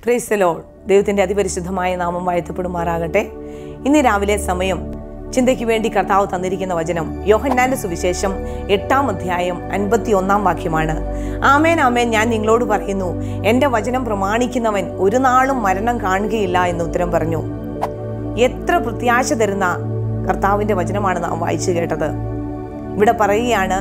പ്രേസലോ ദൈവത്തിൻ്റെ അതിപരിശുദ്ധമായ നാമം വാഴ്ത്തപ്പെടുമാറാകട്ടെ ഇന്ന് രാവിലെ സമയം ചിന്തയ്ക്ക് വേണ്ടി കർത്താവ് തന്നിരിക്കുന്ന വചനം യോഹന്നാന്റെ സുവിശേഷം എട്ടാം അധ്യായം അൻപത്തി ഒന്നാം വാക്യമാണ് ആമേൻ ആമേൻ ഞാൻ നിങ്ങളോട് പറയുന്നു എൻ്റെ വചനം പ്രമാണിക്കുന്നവൻ ഒരു നാളും മരണം കാണുകയില്ല എന്ന് ഉത്തരം പറഞ്ഞു എത്ര പ്രത്യാശ തരുന്ന കർത്താവിൻ്റെ വചനമാണ് നാം വായിച്ചു കേട്ടത് ഇവിടെ പറയുകയാണ്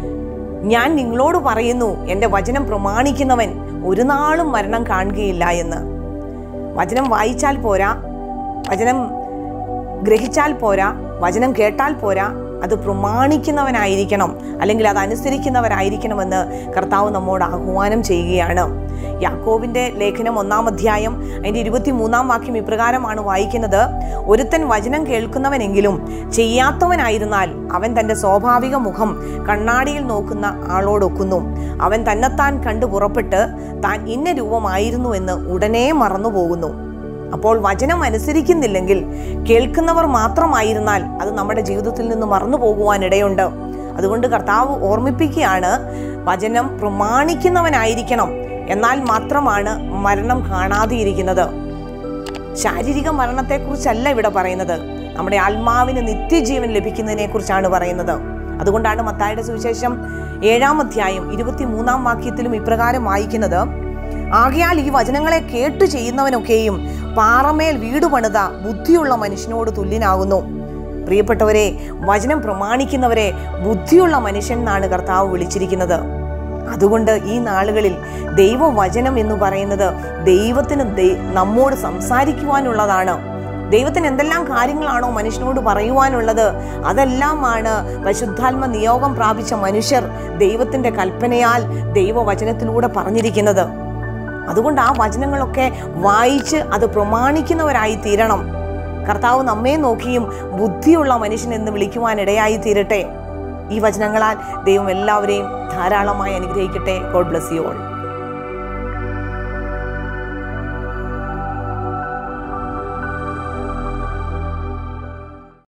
ഞാൻ നിങ്ങളോട് പറയുന്നു എൻ്റെ വചനം പ്രമാണിക്കുന്നവൻ ഒരു നാളും മരണം കാണുകയില്ല എന്ന് വചനം വായിച്ചാൽ പോരാ വചനം ഗ്രഹിച്ചാൽ പോരാ വചനം കേട്ടാൽ പോരാ അത് പ്രമാണിക്കുന്നവനായിരിക്കണം അല്ലെങ്കിൽ അത് അനുസരിക്കുന്നവരായിരിക്കണമെന്ന് കർത്താവ് നമ്മോട് ആഹ്വാനം ചെയ്യുകയാണ് യാക്കോബിന്റെ ലേഖനം ഒന്നാം അധ്യായം അതിൻ്റെ ഇരുപത്തി മൂന്നാം വാക്യം ഇപ്രകാരമാണ് വായിക്കുന്നത് ഒരുത്തൻ വചനം കേൾക്കുന്നവനെങ്കിലും ചെയ്യാത്തവനായിരുന്നാൽ അവൻ തൻ്റെ സ്വാഭാവിക മുഖം കണ്ണാടിയിൽ നോക്കുന്ന ആളോടൊക്കുന്നു അവൻ തന്നെത്താൻ കണ്ടു പുറപ്പെട്ട് താൻ ഇന്ന രൂപമായിരുന്നു എന്ന് ഉടനെ മറന്നു പോകുന്നു അപ്പോൾ വചനം അനുസരിക്കുന്നില്ലെങ്കിൽ കേൾക്കുന്നവർ മാത്രമായിരുന്നാൽ അത് നമ്മുടെ ജീവിതത്തിൽ നിന്ന് മറന്നു പോകുവാനിടയുണ്ട് അതുകൊണ്ട് കർത്താവ് ഓർമ്മിപ്പിക്കുകയാണ് വചനം പ്രമാണിക്കുന്നവനായിരിക്കണം എന്നാൽ മാത്രമാണ് മരണം കാണാതെയിരിക്കുന്നത് ശാരീരിക മരണത്തെക്കുറിച്ചല്ല ഇവിടെ പറയുന്നത് നമ്മുടെ ആത്മാവിന് നിത്യജീവൻ ലഭിക്കുന്നതിനെ കുറിച്ചാണ് പറയുന്നത് അതുകൊണ്ടാണ് മത്തായുടെ സുവിശേഷം ഏഴാം അധ്യായം ഇരുപത്തി മൂന്നാം വാക്യത്തിലും ഇപ്രകാരം വായിക്കുന്നത് ആകയാൽ ഈ വചനങ്ങളെ കേട്ടു ചെയ്യുന്നവനൊക്കെയും പാറമേൽ വീട് പണിത ബുദ്ധിയുള്ള മനുഷ്യനോട് തുല്യനാകുന്നു പ്രിയപ്പെട്ടവരെ വചനം പ്രമാണിക്കുന്നവരെ ബുദ്ധിയുള്ള മനുഷ്യൻ എന്നാണ് കർത്താവ് വിളിച്ചിരിക്കുന്നത് അതുകൊണ്ട് ഈ നാളുകളിൽ ദൈവവചനം എന്ന് പറയുന്നത് ദൈവത്തിന് ദൈ- നമ്മോട് സംസാരിക്കുവാനുള്ളതാണ് ദൈവത്തിന് എന്തെല്ലാം കാര്യങ്ങളാണോ മനുഷ്യനോട് പറയുവാനുള്ളത് അതെല്ലാമാണ് പരിശുദ്ധാത്മ നിയോഗം പ്രാപിച്ച മനുഷ്യർ ദൈവത്തിന്റെ കൽപ്പനയാൽ ദൈവവചനത്തിലൂടെ പറഞ്ഞിരിക്കുന്നത് അതുകൊണ്ട് ആ വചനങ്ങളൊക്കെ വായിച്ച് അത് പ്രമാണിക്കുന്നവരായി തീരണം കർത്താവ് നമ്മെ നോക്കിയും ബുദ്ധിയുള്ള മനുഷ്യൻ എന്ന് വിളിക്കുവാൻ ഇടയായി തീരട്ടെ ഈ വചനങ്ങളാൽ ദൈവം എല്ലാവരെയും ധാരാളമായി അനുഗ്രഹിക്കട്ടെ ഗോഡ് ബ്ലസ് യു ഓൾ